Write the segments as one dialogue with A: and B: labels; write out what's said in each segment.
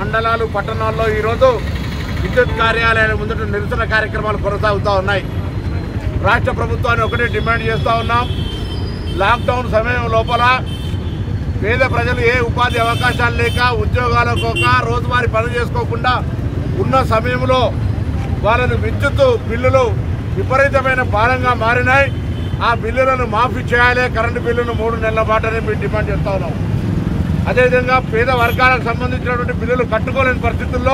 A: మండలాలు పట్టణాల్లో ఈరోజు విద్యుత్ కార్యాలయాల ముందట నిరసన కార్యక్రమాలు కొనసాగుతూ ఉన్నాయి రాష్ట్ర ప్రభుత్వాన్ని ఒకటే డిమాండ్ చేస్తూ ఉన్నాం లాక్డౌన్ సమయం లోపల పేద ప్రజలు ఏ ఉపాధి అవకాశాలు లేక ఉద్యోగాలకు ఒక రోజువారీ పనులు చేసుకోకుండా ఉన్న సమయంలో వాళ్ళను విద్యుత్ బిల్లులు విపరీతమైన భారంగా మారినాయి ఆ బిల్లులను మాఫీ చేయాలి కరెంటు బిల్లును మూడు నెలల పాటనే మేము డిమాండ్ చేస్తా ఉన్నాం అదేవిధంగా పేద వర్గాలకు సంబంధించినటువంటి బిల్లులు కట్టుకోలేని పరిస్థితుల్లో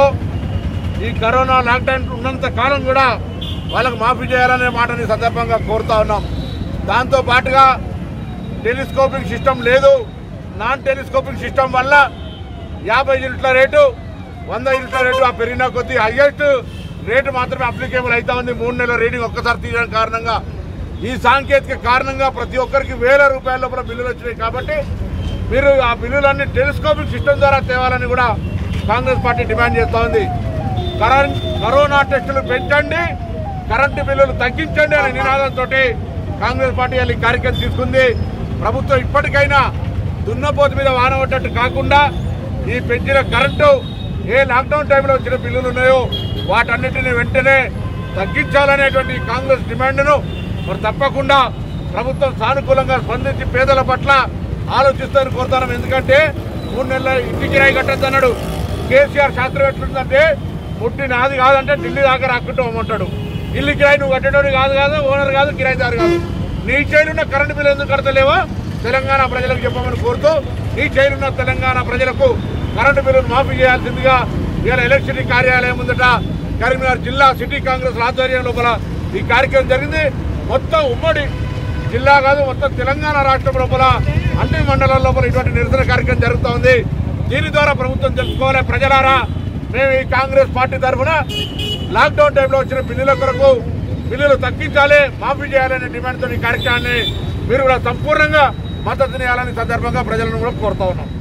A: ఈ కరోనా లాక్డౌన్ ఉన్నంత కాలం కూడా వాళ్ళకు మాఫీ చేయాలనే మాటని ఈ సందర్భంగా కోరుతా ఉన్నాం దాంతో పాటుగా టెలిస్కోపిక్ సిస్టమ్ లేదు నాన్ టెలిస్కోపిక్ సిస్టమ్ వల్ల యాభై యూనిట్ల రేటు వంద యూనిట్ల రేటు ఆ పెరిగిన కొద్దీ హైయెస్ట్ రేటు మాత్రమే అప్లికేబుల్ అవుతా ఉంది మూడు నెలల రీడింగ్ ఒక్కసారి తీయడం కారణంగా ఈ సాంకేతిక కారణంగా ప్రతి ఒక్కరికి వేల రూపాయల లోపల బిల్లులు వచ్చినాయి కాబట్టి మీరు ఆ బిల్లులన్నీ టెలిస్కోపిక్ సిస్టమ్ ద్వారా తేవాలని కూడా కాంగ్రెస్ పార్టీ డిమాండ్ చేస్తూ ఉంది కరెంట్ కరోనా టెస్టులు పెంచండి కరెంటు బిల్లులు తగ్గించండి అనే నినాదంతో కాంగ్రెస్ పార్టీ ఈ కార్యక్రమం తీసుకుంది ప్రభుత్వం ఇప్పటికైనా దున్నపోతు మీద వాన పడ్డట్టు కాకుండా ఈ పెంచిన కరెంటు ఏ లాక్డౌన్ టైంలో వచ్చిన బిల్లులు ఉన్నాయో వాటన్నిటిని వెంటనే తగ్గించాలనేటువంటి కాంగ్రెస్ డిమాండ్ను మరి తప్పకుండా ప్రభుత్వం సానుకూలంగా స్పందించి పేదల పట్ల ఆలోచిస్తారని కోరుతాను ఎందుకంటే మూడు నెలల ఇంటి కిరాయి కట్టద్దన్నాడు కేసీఆర్ శాస్త్రం ఎట్లుందంటే పుట్టి నాది కాదంటే ఢిల్లీ దాకా రాకుంటూ పోమంటాడు ఇల్లు కిరాయి నువ్వు కట్టేటోడు కాదు కాదు ఓనర్ కాదు కిరాయిదారు కాదు నీ చేలున్న కరెంటు బిల్లు ఎందుకు కడతలేవో తెలంగాణ ప్రజలకు చెప్పమని కోరుతూ నీ చేలున్న తెలంగాణ ప్రజలకు కరెంటు బిల్లును మాఫీ చేయాల్సిందిగా ఇవాళ ఎలక్ట్రిసిటీ కార్యాలయం ముందట కరీంనగర్ జిల్లా సిటీ కాంగ్రెస్ ఆధ్వర్యం లోపల ఈ కార్యక్రమం జరిగింది మొత్తం ఉమ్మడి జిల్లా కాదు మొత్తం తెలంగాణ రాష్ట్రం లోపల అన్ని మండలాల లోపల ఇటువంటి నిరసన కార్యక్రమం జరుగుతూ ఉంది దీని ద్వారా ప్రభుత్వం తెలుసుకోవాలి ప్రజలారా మేము ఈ కాంగ్రెస్ పార్టీ తరఫున లాక్డౌన్ టైంలో వచ్చిన బిల్లుల కొరకు బిల్లులు తగ్గించాలి మాఫీ చేయాలనే డిమాండ్తో ఈ కార్యక్రమాన్ని మీరు కూడా సంపూర్ణంగా మద్దతునియాలని సందర్భంగా ప్రజలను కూడా కోరుతా ఉన్నాం